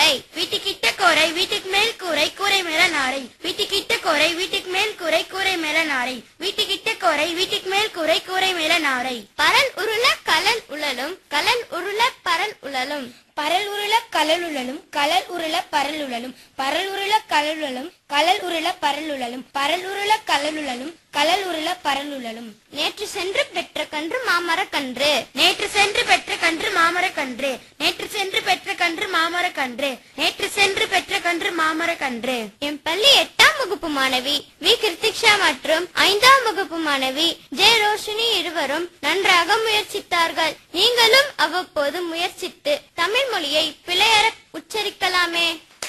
நாரை வீட்டுக்கிட்ட கோரை வீட்டுக்கு மேல் கூரை கூரை மேல நாரை வீட்டுக்கிட்ட கோரை வீட்டுக்கு மேல் கூரை கூரை மேல நாரை வீட்டுக்கிட்ட கோரை வீட்டுக்கு மேல் கூரை கூரை மேல நாரை பரல் உருள கலல் உழலும் கலல் உருள பரல் உழலும் பரல் உருள கலல் உழலும் கலல் உருள பரல் உழலும் பரல் உருள கலல் உழலும் கலல் உருள பரல் உழலும் பரல் உருள கலல் உழலும் கலல் உருள பரல் உழலும் நேற்று சென்று பெற்ற கன்று மாமரக் கன்று நேற்று சென்று பெற்ற கன்று மாமரக் கன்று நேற்று சென்று பெற்ற கன்று மாமரக் கன்று நேற்று சென்று பெற்ற கன்று மாமரக் கன்று என் பள்ளி எட்டாம் வகுப்பு மாணவி வி கிருத்திக்ஷா மற்றும் ஐந்தாம் வகுப்பு மாணவி ஜெய ரோஷினி இருவரும் நன்றாக முயற்சித்தார்கள் நீங்களும் அவ்வப்போது முயற்சித்து தமிழ் மொழியை பிழையற உச்சரிக்கலாமே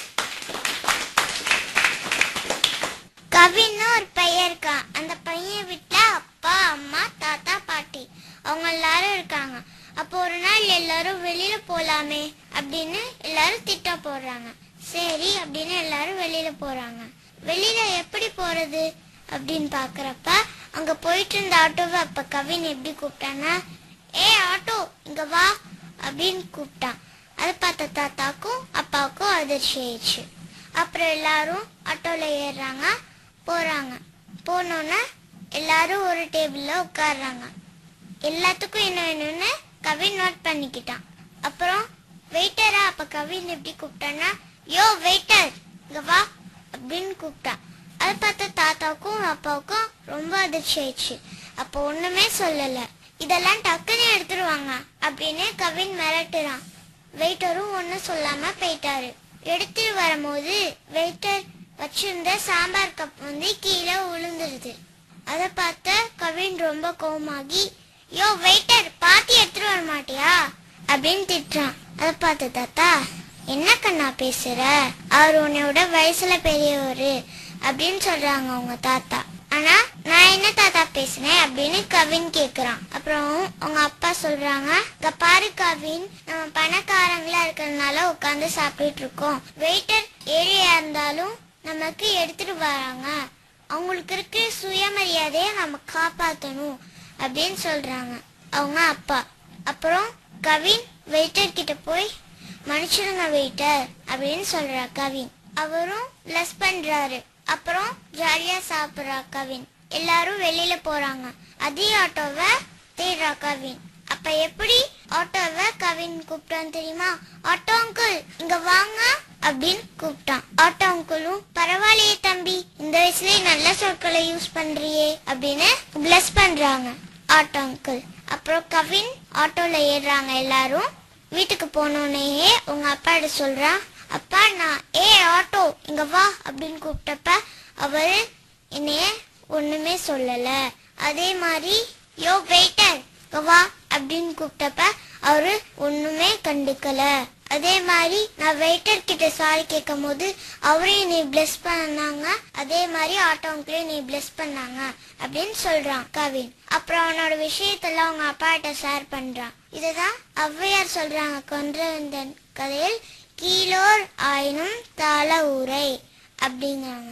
கவின்னு ஒரு பையன் இருக்கான் அந்த பையன் வீட்டுல அப்பா அம்மா தாத்தா பாட்டி அவங்க எல்லாரும் இருக்காங்க அப்போ ஒரு நாள் எல்லாரும் வெளியில போலாமே அப்படின்னு எல்லாரும் திட்டம் போடுறாங்க சரி அப்படின்னு எல்லாரும் வெளியில போறாங்க வெளியில எப்படி போறது அப்படின்னு பாக்குறப்ப அங்க போயிட்டு இருந்த ஆட்டோவை அப்ப கவின் எப்படி கூப்பிட்டான்னா ஏ ஆட்டோ இங்க வா அப்படின்னு கூப்பிட்டான் அதை பார்த்த தாத்தாக்கும் அப்பாவுக்கும் அதிர்ச்சி ஆயிடுச்சு அப்புறம் எல்லாரும் ஆட்டோல ஏறுறாங்க போறாங்க போனோன்னே எல்லாரும் ஒரு டேபிள்ல உட்கார்றாங்க எல்லாத்துக்கும் என்ன வேணும்னு கவின் நோட் பண்ணிக்கிட்டான் அப்புறம் வெயிட்டரா அப்ப கவின் எப்படி கூப்பிட்டான்னா யோ வெயிட்டர் இங்க வா அப்படின்னு கூப்பிட்டான் அதை பார்த்த தாத்தாவுக்கும் அப்பாவுக்கும் ரொம்ப அதிர்ச்சி ஆயிடுச்சு அப்போ ஒண்ணுமே சொல்லல இதெல்லாம் டக்குன்னு எடுத்துருவாங்க அப்படின்னு கவின் மிரட்டுறான் வெயிட்டரும் ஒன்றும் சொல்லாம போயிட்டாரு எடுத்துட்டு வரும்போது வெயிட்டர் வச்சிருந்த சாம்பார் கப் வந்து கீழே விழுந்துருது அதை பார்த்த கவின் ரொம்ப கோவமாகி யோ வெயிட்டர் பாத்தி எடுத்துட்டு வர மாட்டியா அப்படின்னு திட்டுறான் அதை பார்த்த தாத்தா என்ன கண்ணா பேசுற அவர் உன்னையோட வயசுல பெரியவர் அப்படின்னு சொல்றாங்க உங்க தாத்தா ஆனா நான் என்ன தாத்தா பேசுனேன் அப்படின்னு கவின் கேக்குறான் அப்புறம் அவங்க அப்பா சொல்றாங்க இங்க பாரு கவின் நம்ம பணக்காரங்களா இருக்கிறதுனால உட்காந்து சாப்பிட்டுட்டு இருக்கோம் வெயிட்டர் ஏழையா இருந்தாலும் நமக்கு எடுத்துட்டு வராங்க அவங்களுக்கு இருக்க சுயமரியாதையை நம்ம காப்பாத்தணும் அப்படின்னு சொல்றாங்க அவங்க அப்பா அப்புறம் கவின் வெயிட்டர் கிட்ட போய் மன்னிச்சிடுங்க வெயிட்டர் அப்படின்னு சொல்றா கவின் அவரும் பிளஸ் பண்றாரு அப்புறம் ஜாலியா சாப்பிடுறா கவின் எல்லாரும் வெளியில போறாங்க அதே ஆட்டோவை தேடுறா கவின் அப்ப எப்படி ஆட்டோவை கவின் கூப்பிட்டான் தெரியுமா ஆட்டோ அங்கிள் இங்க வாங்க அப்படின்னு கூப்பிட்டான் ஆட்டோ அங்கிளும் பரவாயில்லையே தம்பி இந்த வயசுலயே நல்ல சொற்களை யூஸ் பண்றியே அப்படின்னு பிளஸ் பண்றாங்க ஆட்டோ அங்கிள் அப்புறம் கவின் ஆட்டோல ஏறுறாங்க எல்லாரும் வீட்டுக்கு போனோடனேயே உங்க அப்பாட்ட சொல்றான் அப்பா நான் ஏ ஆட்டோ இங்க வா அப்படின்னு கூப்பிட்டப்ப அவரு என்னைய ஒண்ணுமே சொல்லல அதே மாதிரி யோ வெயிட்டர் இங்க வா அப்படின்னு கூப்பிட்டப்ப அவரு ஒண்ணுமே கண்டுக்கல அதே மாதிரி நான் வெயிட்டர் கிட்ட சாரி கேட்கும் போது அவரையும் நீ பிளஸ் பண்ணாங்க அதே மாதிரி ஆட்டோ அங்கிளையும் நீ பிளஸ் பண்ணாங்க அப்படின்னு சொல்றான் கவின் அப்புறம் அவனோட விஷயத்தெல்லாம் அவங்க அப்பாட்ட ஷேர் பண்றான் இதுதான் ஔவையார் சொல்றாங்க கொன்றவந்தன் கதையில் கீழோர் ஆயினும் தாள ஊரை அப்படிங்கிறாங்க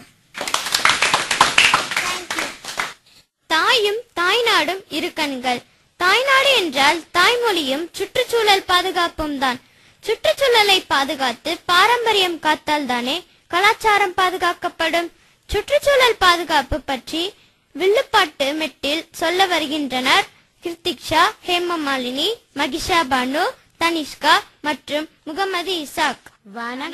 தேங்க்யூ தாயும் தாய்நாடும் இரு கண்கள் தாய்நாடு என்றால் தாய்மொழியும் சுற்றுச்சூழல் பாதுகாப்பும் தான் சுற்றுச்சூழலை பாதுகாத்து பாரம்பரியம் காத்தால் தானே கலாச்சாரம் பாதுகாக்கப்படும் சுற்றுச்சூழல் பாதுகாப்பு பற்றி வில்லுப்பாட்டு மெட்டில் சொல்ல வருகின்றனர் கிருத்திக்ஷா ஹேமமாலினி மகிஷா பானு தனிஷ்கா மற்றும் முகமது இசாக் வணக்கம்